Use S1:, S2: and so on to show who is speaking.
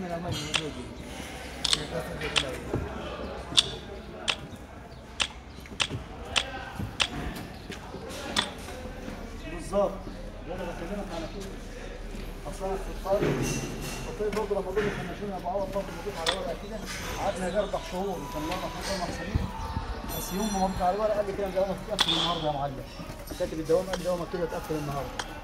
S1: من المجد بالظبط ده انا بكلمك على كده اصلا في الطريق الطريق برضه لما دول كنا ماشيين ابو عوض برضه بيضيف على ورقه كده قعدنا يجي اربع شهور كان لنا فوق اربع سنين بس يوم ما وقفت على الورقه قال لي كده الدوامه تتقفل النهارده يا معلم كاتب الدوامه قال لي الدوامه كده تقفل النهارده